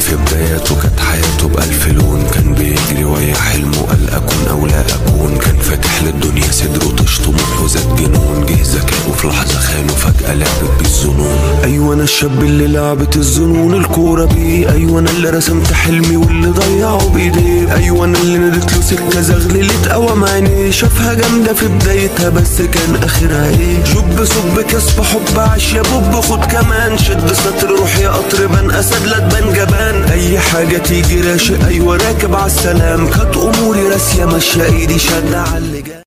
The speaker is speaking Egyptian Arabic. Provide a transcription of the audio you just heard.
في بداياته كانت حياته بألف لون كان بيجري ويا حلمه قال أكون أو لا أكون كان فاتح للدنيا صدره طش طموحه زاد جنون جه ذكائه في لحظة خانه فجأة لعبت بالظنون أيوة أنا الشاب اللي لعبت الظنون الكورة بيه أيوة أنا اللي رسمت حلمي واللي ضيعه بإيديه أيوة أنا اللي ندت له سكة زغللت قوام عينيه شافها جامدة في بدايتها بس كان آخرها إيه شب صب كسب حب عاش يا بوب خد كمان شد سطر روح يا قطر بان أسد لا تبان جبان أي حاجة تيجي راشق أيوة راكب عالسلام كانت أموري راسية ماشية إيدي شادة عاللجام